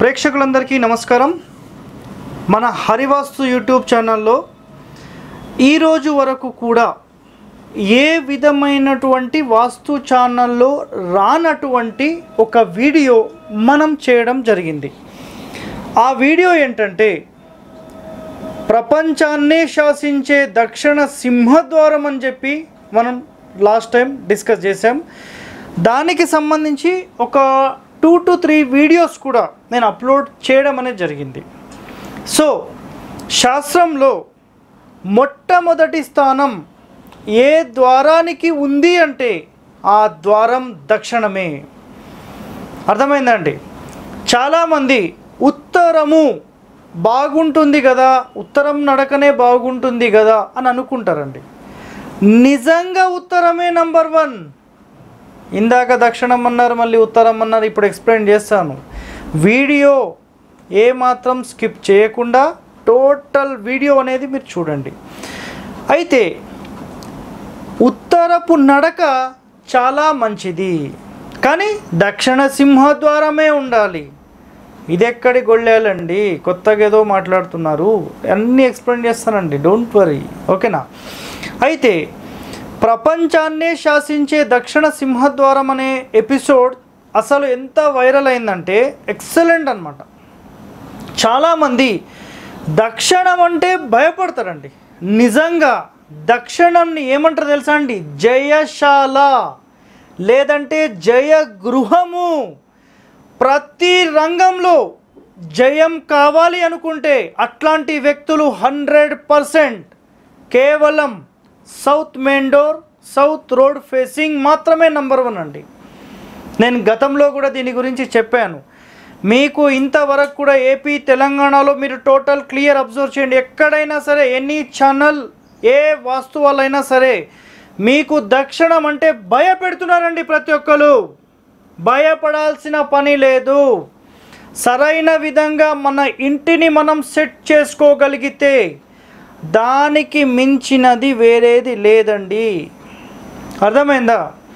ప్రేక్షకులందరికీ నమస్కారం మన హరివాస్తు యూట్యూబ్ ఛానల్లో ఈరోజు వరకు కూడా ఏ విధమైనటువంటి వాస్తు ఛానల్లో రానటువంటి ఒక వీడియో మనం చేయడం జరిగింది ఆ వీడియో ఏంటంటే ప్రపంచాన్నే శాసించే దక్షిణ సింహద్వారం అని చెప్పి మనం లాస్ట్ టైం డిస్కస్ చేసాం దానికి సంబంధించి ఒక టూ టు త్రీ వీడియోస్ కూడా నేను అప్లోడ్ చేయడం అనేది జరిగింది సో శాస్త్రంలో మొట్టమొదటి స్థానం ఏ ద్వారానికి ఉంది అంటే ఆ ద్వారం దక్షిణమే అర్థమైందండి చాలామంది ఉత్తరము బాగుంటుంది కదా ఉత్తరం నడకనే బాగుంటుంది కదా అని అనుకుంటారండి నిజంగా ఉత్తరమే నంబర్ వన్ ఇందాక దక్షిణం అన్నారు మళ్ళీ ఉత్తరం అన్నారు ఇప్పుడు ఎక్స్ప్లెయిన్ చేస్తాను వీడియో ఏమాత్రం స్కిప్ చేయకుండా టోటల్ వీడియో అనేది మీరు చూడండి అయితే ఉత్తరపు నడక చాలా మంచిది కానీ దక్షిణ సింహద్వారమే ఉండాలి ఇది ఎక్కడి గొళ్ళేలండి కొత్తగా ఏదో మాట్లాడుతున్నారు అన్నీ ఎక్స్ప్లెయిన్ చేస్తానండి డోంట్ వరీ ఓకేనా అయితే ప్రపంచాన్నే శాసించే దక్షిణ సింహద్వారం అనే ఎపిసోడ్ అసలు ఎంత వైరల్ అయిందంటే ఎక్సలెంట్ అనమాట చాలామంది దక్షిణం అంటే భయపడతారండి నిజంగా దక్షిణంని ఏమంటారు తెలుసా అండి జయశాల లేదంటే జయ గృహము ప్రతి రంగంలో జయం కావాలి అనుకుంటే అట్లాంటి వ్యక్తులు హండ్రెడ్ పర్సెంట్ కేవలం south main door south road facing మాత్రమే నంబర్ వన్ అండి నేను గతంలో కూడా దీని గురించి చెప్పాను మీకు ఇంతవరకు కూడా ఏపీ తెలంగాణలో మీరు టోటల్ క్లియర్ అబ్జర్వ్ చేయండి ఎక్కడైనా సరే ఎనీ ఛానల్ ఏ వాస్తువాలైనా సరే మీకు దక్షిణం అంటే భయపెడుతున్నారండి ప్రతి ఒక్కరు భయపడాల్సిన పని లేదు సరైన విధంగా మన ఇంటిని మనం సెట్ చేసుకోగలిగితే దానికి మించినది వేరేది లేదండి అర్థమైందా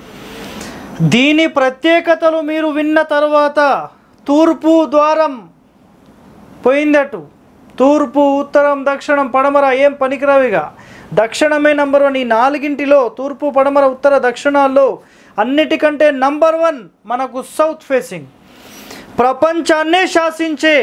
దీని ప్రత్యేకతలు మీరు విన్న తర్వాత తూర్పు ద్వారం పోయిందటు తూర్పు ఉత్తరం దక్షిణం పడమర ఏం పనికిరావిగా దక్షిణమే నంబర్ వన్ ఈ నాలుగింటిలో తూర్పు పడమర ఉత్తర దక్షిణాల్లో అన్నిటికంటే నంబర్ వన్ మనకు సౌత్ ఫేసింగ్ ప్రపంచాన్నే శాసించే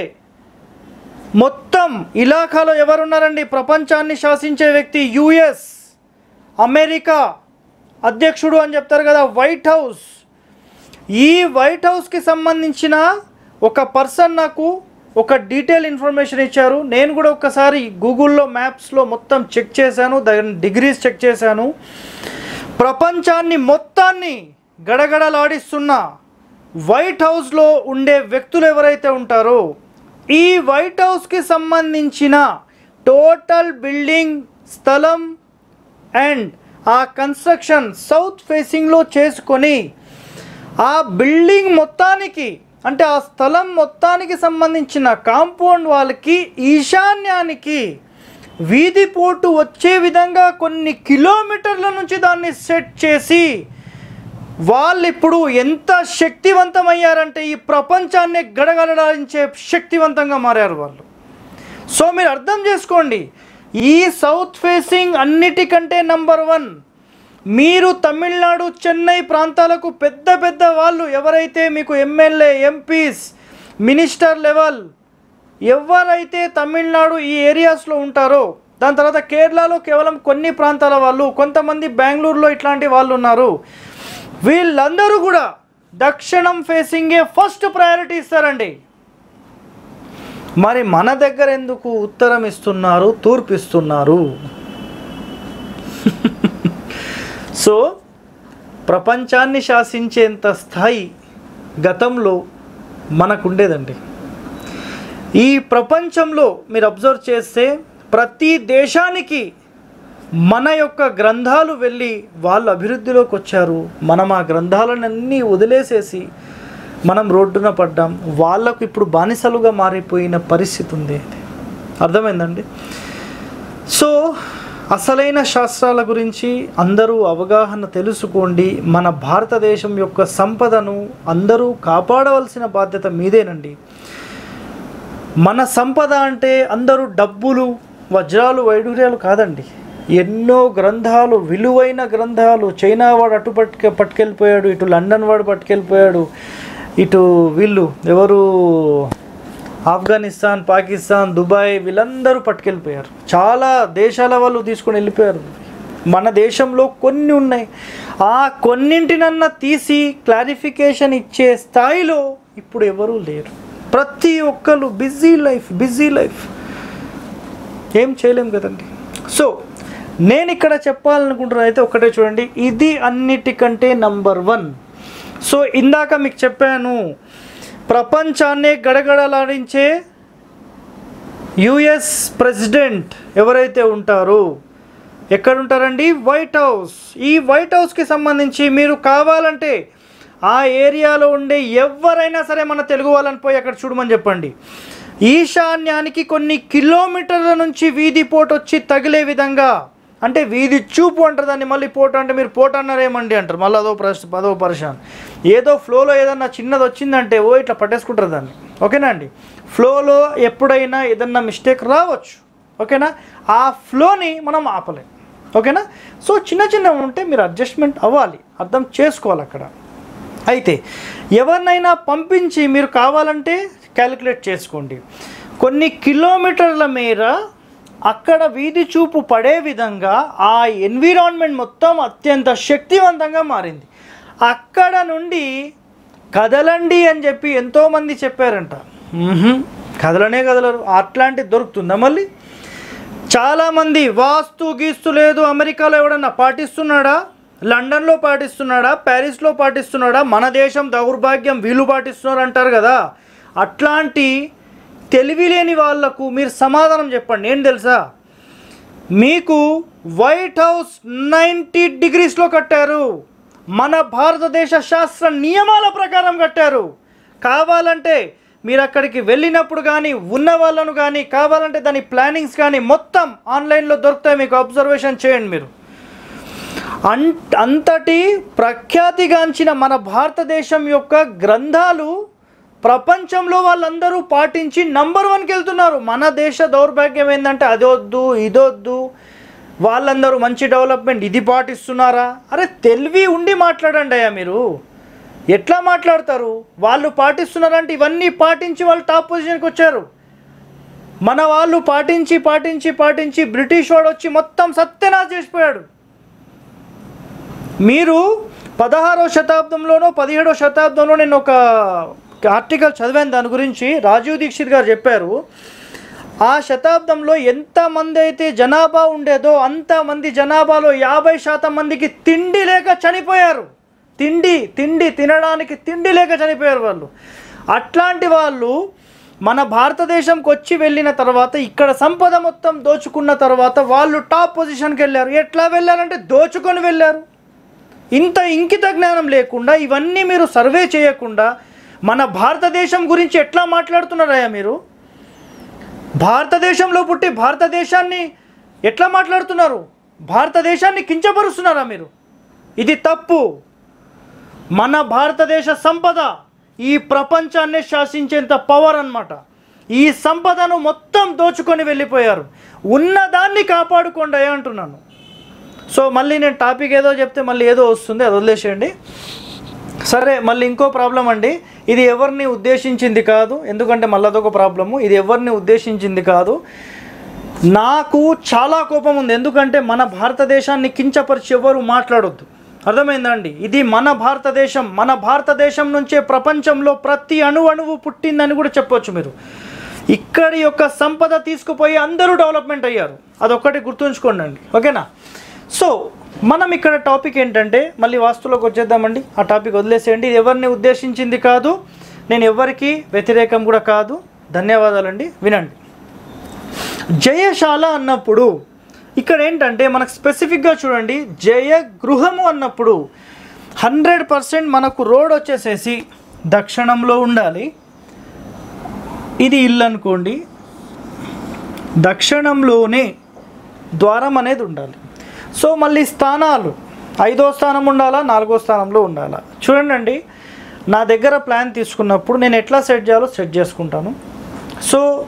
మొత్తం ఇలాఖాలో ఎవరున్నారండి ప్రపంచాన్ని శాసించే వ్యక్తి యుఎస్ అమెరికా అధ్యక్షుడు అని చెప్తారు కదా వైట్ హౌస్ ఈ వైట్ హౌస్కి సంబంధించిన ఒక పర్సన్ నాకు ఒక డీటెయిల్ ఇన్ఫర్మేషన్ ఇచ్చారు నేను కూడా ఒకసారి గూగుల్లో మ్యాప్స్లో మొత్తం చెక్ చేశాను దాని డిగ్రీస్ చెక్ చేశాను ప్రపంచాన్ని మొత్తాన్ని గడగడలాడిస్తున్న వైట్ హౌస్లో ఉండే వ్యక్తులు ఎవరైతే ఉంటారో ఈ వైట్ హౌస్కి సంబంధించిన టోటల్ బిల్డింగ్ స్థలం అండ్ ఆ కన్స్ట్రక్షన్ సౌత్ ఫేసింగ్లో చేసుకొని ఆ బిల్డింగ్ మొత్తానికి అంటే ఆ స్థలం మొత్తానికి సంబంధించిన కాంపౌండ్ వాళ్ళకి ఈశాన్యానికి వీధి పోటు వచ్చే విధంగా కొన్ని కిలోమీటర్ల నుంచి దాన్ని సెట్ చేసి వాళ్ళు ఇప్పుడు ఎంత శక్తివంతమయ్యారంటే ఈ ప్రపంచాన్ని గడగడలాడించే శక్తివంతంగా మారారు వాళ్ళు సో మీరు అర్థం చేసుకోండి ఈ సౌత్ ఫేసింగ్ అన్నిటికంటే నంబర్ వన్ మీరు తమిళనాడు చెన్నై ప్రాంతాలకు పెద్ద పెద్ద వాళ్ళు ఎవరైతే మీకు ఎమ్మెల్యే ఎంపీస్ మినిస్టర్ లెవెల్ ఎవరైతే తమిళనాడు ఈ ఏరియాస్లో ఉంటారో దాని తర్వాత కేరళలో కేవలం కొన్ని ప్రాంతాల వాళ్ళు కొంతమంది బెంగళూరులో ఇట్లాంటి వాళ్ళు ఉన్నారు వీళ్ళందరూ కూడా దక్షిణం ఫేసింగే ఫస్ట్ ప్రయారిటీ ఇస్తారండి మరి మన దగ్గర ఎందుకు ఉత్తరం ఇస్తున్నారు తూర్పు ఇస్తున్నారు సో ప్రపంచాన్ని శాసించేంత స్థాయి గతంలో మనకుండేదండి ఈ ప్రపంచంలో మీరు అబ్జర్వ్ చేస్తే ప్రతి దేశానికి మన యొక్క గ్రంథాలు వెళ్ళి వాళ్ళు అభివృద్ధిలోకి వచ్చారు మనం ఆ గ్రంథాలన్నీ వదిలేసేసి మనం రోడ్డున పడ్డాం వాళ్ళకు ఇప్పుడు బానిసలుగా మారిపోయిన పరిస్థితి ఉంది అర్థమైందండి సో అసలైన శాస్త్రాల గురించి అందరూ అవగాహన తెలుసుకోండి మన భారతదేశం యొక్క సంపదను అందరూ కాపాడవలసిన బాధ్యత మీదేనండి మన సంపద అంటే అందరూ డబ్బులు వజ్రాలు వైడూర్యాలు కాదండి ఎన్నో గ్రంథాలు విలువైన గ్రంథాలు చైనా వాడు అటు పట్టుక పట్టుకెళ్ళిపోయాడు ఇటు లండన్ వాడు పట్టుకెళ్ళిపోయాడు ఇటు వీళ్ళు ఎవరు ఆఫ్ఘనిస్తాన్ పాకిస్తాన్ దుబాయ్ వీళ్ళందరూ పట్టుకెళ్ళిపోయారు చాలా దేశాల వాళ్ళు తీసుకొని వెళ్ళిపోయారు మన దేశంలో కొన్ని ఉన్నాయి ఆ కొన్నింటినన్నా తీసి క్లారిఫికేషన్ ఇచ్చే స్థాయిలో ఇప్పుడు ఎవరూ లేరు ప్రతి ఒక్కరు బిజీ లైఫ్ బిజీ లైఫ్ ఏం చేయలేం కదండి సో నేను ఇక్కడ చెప్పాలనుకుంటున్నా అయితే ఒకటే చూడండి ఇది అన్నిటికంటే నంబర్ వన్ సో ఇందాక మీకు చెప్పాను ప్రపంచాన్నే గడగడలాడించే యుఎస్ ప్రెసిడెంట్ ఎవరైతే ఉంటారో ఎక్కడ ఉంటారండి వైట్ హౌస్ ఈ వైట్ హౌస్కి సంబంధించి మీరు కావాలంటే ఆ ఏరియాలో ఉండే ఎవరైనా సరే మన తెలుగు వాళ్ళని పోయి అక్కడ చూడమని చెప్పండి ఈశాన్యానికి కొన్ని కిలోమీటర్ల నుంచి వీధి పోటు వచ్చి తగిలే విధంగా అంటే వీధి చూపు అంటారు దాన్ని మళ్ళీ పోటు అంటే మీరు పోటు అన్నారేమండి అంటారు మళ్ళీ అదో ప్రశ్న అదో పరిశాన్ ఏదో ఫ్లోలో ఏదన్నా చిన్నది వచ్చిందంటే ఓ ఇట్లా పట్టేసుకుంటారు దాన్ని ఓకేనా అండి ఫ్లోలో ఎప్పుడైనా ఏదన్నా మిస్టేక్ రావచ్చు ఓకేనా ఆ ఫ్లోని మనం ఆపలేం ఓకేనా సో చిన్న చిన్నవి ఉంటే మీరు అడ్జస్ట్మెంట్ అవ్వాలి అర్థం చేసుకోవాలి అక్కడ అయితే ఎవరినైనా పంపించి మీరు కావాలంటే క్యాలిక్యులేట్ చేసుకోండి కొన్ని కిలోమీటర్ల మేర అక్కడ వీధి చూపు పడే విధంగా ఆ ఎన్విరాన్మెంట్ మొత్తం అత్యంత శక్తివంతంగా మారింది అక్కడ నుండి కదలండి అని చెప్పి ఎంతోమంది చెప్పారంట మ్మ్హ్మ్. కదలనే కదలరు అట్లాంటిది దొరుకుతుందా మళ్ళీ చాలామంది వాస్తు గీస్తు లేదు అమెరికాలో ఎవడన్నా పాటిస్తున్నాడా లండన్లో పాటిస్తున్నాడా ప్యారిస్లో పాటిస్తున్నాడా మన దేశం దౌర్భాగ్యం వీళ్ళు పాటిస్తున్నారు అంటారు కదా అట్లాంటి తెలివి లేని వాళ్లకు మీరు సమాధానం చెప్పండి ఏం తెలుసా మీకు వైట్ హౌస్ నైంటీ డిగ్రీస్లో కట్టారు మన భారతదేశ శాస్త్ర నియమాల ప్రకారం కట్టారు కావాలంటే మీరు అక్కడికి వెళ్ళినప్పుడు కానీ ఉన్న వాళ్ళను కానీ కావాలంటే దాని ప్లానింగ్స్ కానీ మొత్తం ఆన్లైన్లో దొరుకుతాయి మీకు అబ్జర్వేషన్ చేయండి మీరు అన్ అంతటి ప్రఖ్యాతిగాంచిన మన భారతదేశం యొక్క గ్రంథాలు ప్రపంచంలో వాళ్ళందరూ పాటించి నంబర్ వన్కి వెళ్తున్నారు మన దేశ దౌర్భాగ్యం ఏంటంటే అదొద్దు ఇదొద్దు వాళ్ళందరూ మంచి డెవలప్మెంట్ ఇది పాటిస్తున్నారా అరే తెలివి ఉండి మాట్లాడండి అయ్యా మీరు ఎట్లా మాట్లాడతారు వాళ్ళు పాటిస్తున్నారంటే ఇవన్నీ పాటించి వాళ్ళు టాప్ పొజిషన్కి వచ్చారు మన వాళ్ళు పాటించి పాటించి పాటించి బ్రిటిష్ వాడు వచ్చి మొత్తం సత్యనాశ చేసిపోయాడు మీరు పదహారో శతాబ్దంలోనో పదిహేడో శతాబ్దంలో నేను ఒక ఆర్టికల్ చదివాను దాని గురించి రాజీవ్ దీక్షిత్ గారు చెప్పారు ఆ శతాబ్దంలో ఎంతమంది అయితే జనాభా ఉండేదో అంతమంది జనాభాలో యాభై శాతం మందికి తిండి లేక చనిపోయారు తిండి తిండి తినడానికి తిండి లేక చనిపోయారు వాళ్ళు అట్లాంటి వాళ్ళు మన భారతదేశంకి వచ్చి వెళ్ళిన తర్వాత ఇక్కడ సంపద మొత్తం దోచుకున్న తర్వాత వాళ్ళు టాప్ పొజిషన్కి వెళ్ళారు ఎట్లా వెళ్ళారంటే దోచుకొని వెళ్ళారు ఇంత ఇంకిత జ్ఞానం లేకుండా ఇవన్నీ మీరు సర్వే చేయకుండా మన భారతదేశం గురించి ఎట్లా మాట్లాడుతున్నారయ్యా మీరు భారతదేశంలో పుట్టి భారతదేశాన్ని ఎట్లా మాట్లాడుతున్నారు భారతదేశాన్ని కించపరుస్తున్నారా మీరు ఇది తప్పు మన భారతదేశ సంపద ఈ ప్రపంచాన్నే శాసించేంత పవర్ అన్నమాట ఈ సంపదను మొత్తం దోచుకొని వెళ్ళిపోయారు ఉన్నదాన్ని కాపాడుకోండి అయ్యా అంటున్నాను సో మళ్ళీ నేను టాపిక్ ఏదో చెప్తే మళ్ళీ ఏదో వస్తుంది అది వదిలేసేయండి సరే మళ్ళీ ఇంకో ప్రాబ్లం అండి ఇది ఎవరిని ఉద్దేశించింది కాదు ఎందుకంటే మళ్ళీ అదొక ప్రాబ్లము ఇది ఎవరిని ఉద్దేశించింది కాదు నాకు చాలా కోపం ఉంది ఎందుకంటే మన భారతదేశాన్ని కించపరిచి ఎవరు మాట్లాడొద్దు అర్థమైందండి ఇది మన భారతదేశం మన భారతదేశం నుంచే ప్రపంచంలో ప్రతి అణు అణువు పుట్టిందని కూడా చెప్పొచ్చు మీరు ఇక్కడి యొక్క సంపద తీసుకుపోయి అందరూ డెవలప్మెంట్ అయ్యారు అదొక్కటి గుర్తుంచుకోండి అండి ఓకేనా సో మనం ఇక్కడ టాపిక్ ఏంటంటే మళ్ళీ వాస్తులోకి వచ్చేద్దామండి ఆ టాపిక్ వదిలేసేయండి ఇది ఎవరిని ఉద్దేశించింది కాదు నేను ఎవరికి వ్యతిరేకం కూడా కాదు ధన్యవాదాలండి వినండి జయశాల అన్నప్పుడు ఇక్కడ ఏంటంటే మనకు స్పెసిఫిక్గా చూడండి జయ గృహము అన్నప్పుడు హండ్రెడ్ పర్సెంట్ మనకు రోడ్ వచ్చేసేసి దక్షిణంలో ఉండాలి ఇది ఇల్లు అనుకోండి దక్షిణంలోనే ద్వారం అనేది ఉండాలి సో మళ్ళీ స్థానాలు ఐదో స్థానం ఉండాలా నాలుగో స్థానంలో ఉండాలా చూడండి అండి నా దగ్గర ప్లాన్ తీసుకున్నప్పుడు నేను ఎట్లా సెట్ చేయాలో సెట్ చేసుకుంటాను సో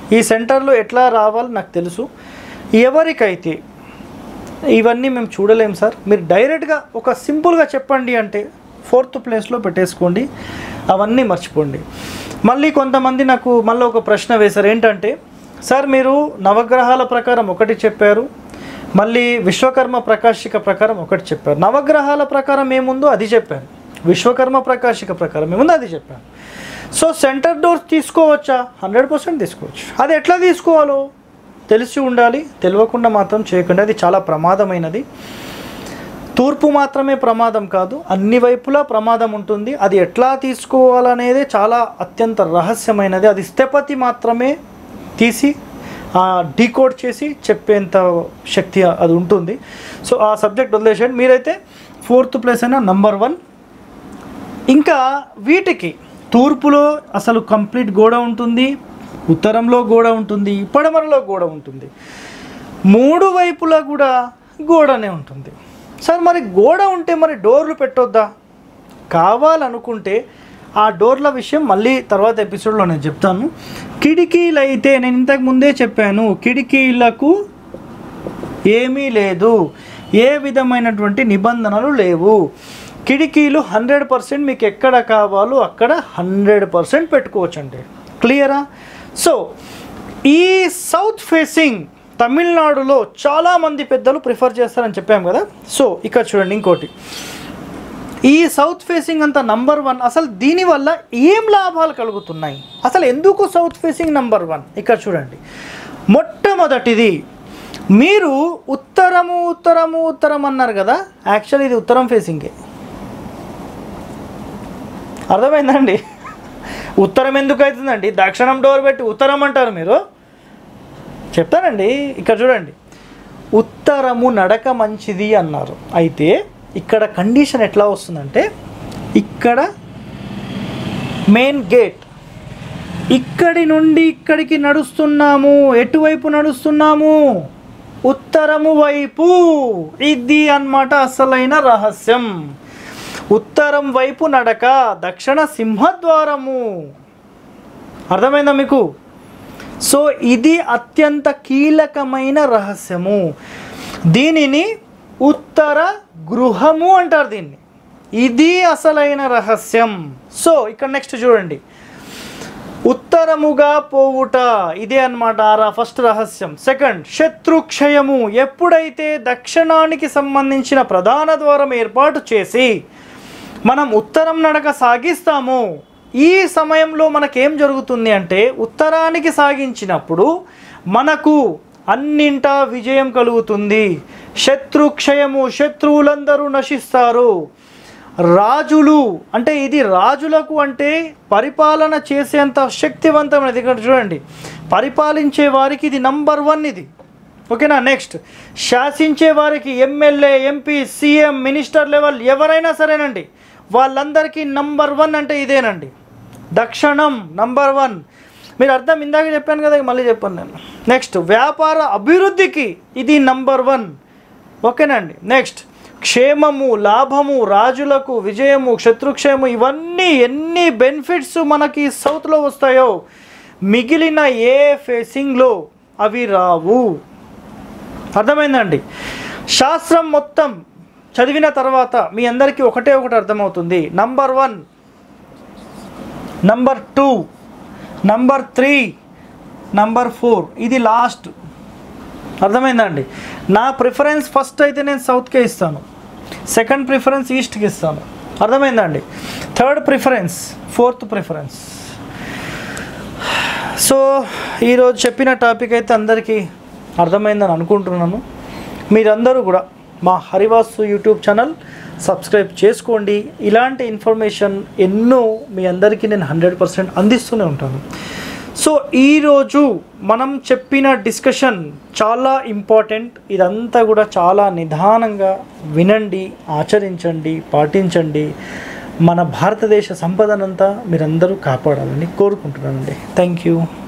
ఈ సెంటర్లో ఎట్లా రావాలో నాకు తెలుసు ఎవరికైతే ఇవన్నీ మేము చూడలేం సార్ మీరు డైరెక్ట్గా ఒక సింపుల్గా చెప్పండి అంటే ఫోర్త్ ప్లేస్లో పెట్టేసుకోండి అవన్నీ మర్చిపోండి మళ్ళీ కొంతమంది నాకు మళ్ళీ ఒక ప్రశ్న వేశారు ఏంటంటే సార్ మీరు నవగ్రహాల ప్రకారం ఒకటి చెప్పారు మళ్ళీ విశ్వకర్మ ప్రకాశిక ప్రకారం ఒకటి చెప్పారు నవగ్రహాల ప్రకారం ఏముందో అది చెప్పాను విశ్వకర్మ ప్రకాశిక ప్రకారం ఏముందో అది చెప్పాను సో సెంటర్ డోర్స్ తీసుకోవచ్చా హండ్రెడ్ పర్సెంట్ తీసుకోవచ్చు అది ఎట్లా తీసుకోవాలో తెలిసి ఉండాలి తెలియకుండా మాత్రం చేయకండి అది చాలా ప్రమాదమైనది తూర్పు మాత్రమే ప్రమాదం కాదు అన్ని వైపులా ప్రమాదం ఉంటుంది అది ఎట్లా తీసుకోవాలనేది చాలా అత్యంత రహస్యమైనది అది స్థపతి మాత్రమే తీసి డీకోడ్ చేసి చెప్పేంత శక్తి అది ఉంటుంది సో ఆ సబ్జెక్ట్ వదిలేసేయండి మీరైతే ఫోర్త్ ప్లేస్ అయినా నంబర్ వన్ ఇంకా వీటికి తూర్పులో అసలు కంప్లీట్ గోడ ఉంటుంది ఉత్తరంలో గోడ ఉంటుంది పడమరలో గోడ ఉంటుంది మూడు వైపులా కూడా గోడనే ఉంటుంది సార్ మరి గోడ ఉంటే మరి డోర్లు పెట్టొద్దా కావాలనుకుంటే ఆ డోర్ల విషయం మళ్ళీ తర్వాత ఎపిసోడ్లో నేను చెప్తాను కిటికీలు అయితే నేను ఇంతకు ముందే చెప్పాను కిటికీలకు ఏమీ లేదు ఏ విధమైనటువంటి నిబంధనలు లేవు కిటికీలు హండ్రెడ్ పర్సెంట్ మీకు ఎక్కడ కావాలో అక్కడ హండ్రెడ్ పర్సెంట్ పెట్టుకోవచ్చండి క్లియరా సో ఈ సౌత్ ఫేసింగ్ తమిళనాడులో చాలామంది పెద్దలు ప్రిఫర్ చేస్తారని చెప్పాము కదా సో ఇక్కడ చూడండి ఇంకోటి ఈ సౌత్ ఫేసింగ్ అంత నంబర్ వన్ అసలు దీనివల్ల ఏం లాభాలు కలుగుతున్నాయి అసలు ఎందుకు సౌత్ ఫేసింగ్ నంబర్ వన్ ఇక్కడ చూడండి మొట్టమొదటిది మీరు ఉత్తరము ఉత్తరము ఉత్తరం అన్నారు కదా యాక్చువల్ ఇది ఉత్తరం ఫేసింగే అర్థమైందండి ఉత్తరం ఎందుకు అవుతుందండి దక్షిణం డోర్ పెట్టి ఉత్తరం అంటారు మీరు చెప్తానండి ఇక్కడ చూడండి ఉత్తరము నడక మంచిది అన్నారు అయితే ఇక్కడ కండిషన్ ఎట్లా వస్తుందంటే ఇక్కడ మెయిన్ గేట్ ఇక్కడి నుండి ఇక్కడికి నడుస్తున్నాము ఎటువైపు నడుస్తున్నాము ఉత్తరము వైపు ఇది అన్నమాట అసలైన రహస్యం ఉత్తరం వైపు నడక దక్షిణ సింహద్వారము అర్థమైందా మీకు సో ఇది అత్యంత కీలకమైన రహస్యము దీనిని ఉత్తర గృహము అంటారు దీన్ని ఇది అసలైన రహస్యం సో ఇక్కడ నెక్స్ట్ చూడండి ఉత్తరముగా పోవుట ఇదే అన్నమాట ఆ ఫస్ట్ రహస్యం సెకండ్ శత్రుక్షయము ఎప్పుడైతే దక్షిణానికి సంబంధించిన ప్రధాన ద్వారం ఏర్పాటు చేసి మనం ఉత్తరం నడక సాగిస్తామో ఈ సమయంలో మనకేం జరుగుతుంది అంటే ఉత్తరానికి సాగించినప్పుడు మనకు అన్నింటా విజయం కలుగుతుంది శత్రుక్షయము శత్రువులందరూ నశిస్తారు రాజులు అంటే ఇది రాజులకు అంటే పరిపాలన చేసేంత శక్తివంతమైనది ఇక్కడ చూడండి పరిపాలించే వారికి ఇది నంబర్ వన్ ఇది ఓకేనా నెక్స్ట్ శాసించే వారికి MLA MP CM minister level ఎవరైనా సరేనండి వాళ్ళందరికీ నంబర్ వన్ అంటే ఇదేనండి దక్షిణం నంబర్ వన్ మీరు అర్థం ఇందాక చెప్పాను కదా మళ్ళీ చెప్పాను నేను నెక్స్ట్ వ్యాపార అభివృద్ధికి ఇది నంబర్ వన్ ఓకేనండి నెక్స్ట్ క్షేమము లాభము రాజులకు విజయము శత్రుక్షేమము ఇవన్నీ ఎన్ని బెనిఫిట్స్ మనకి సౌత్లో వస్తాయో మిగిలిన ఏ ఫేసింగ్లో అవి రావు అర్థమైందండి శాస్త్రం మొత్తం చదివిన తర్వాత మీ అందరికీ ఒకటే ఒకటి అర్థమవుతుంది number one number two number three number four ఇది లాస్ట్ అర్థమైందండి నా ప్రిఫరెన్స్ ఫస్ట్ అయితే నేను సౌత్కే ఇస్తాను సెకండ్ ప్రిఫరెన్స్ ఈస్ట్కి ఇస్తాను అర్థమైందండి third preference fourth preference so ఈరోజు చెప్పిన టాపిక్ అయితే అందరికీ అర్థమైందని అనుకుంటున్నాను మీరందరూ కూడా మా హరివాసు యూట్యూబ్ ఛానల్ సబ్స్క్రైబ్ చేసుకోండి ఇలాంటి ఇన్ఫర్మేషన్ ఎన్నో మీ అందరికీ నేను హండ్రెడ్ పర్సెంట్ అందిస్తూనే ఉంటాను సో ఈరోజు మనం చెప్పిన డిస్కషన్ చాలా ఇంపార్టెంట్ ఇదంతా కూడా చాలా నిదానంగా వినండి ఆచరించండి పాటించండి మన భారతదేశ సంపదనంతా మీరందరూ కాపాడాలని కోరుకుంటున్నానండి థ్యాంక్ యూ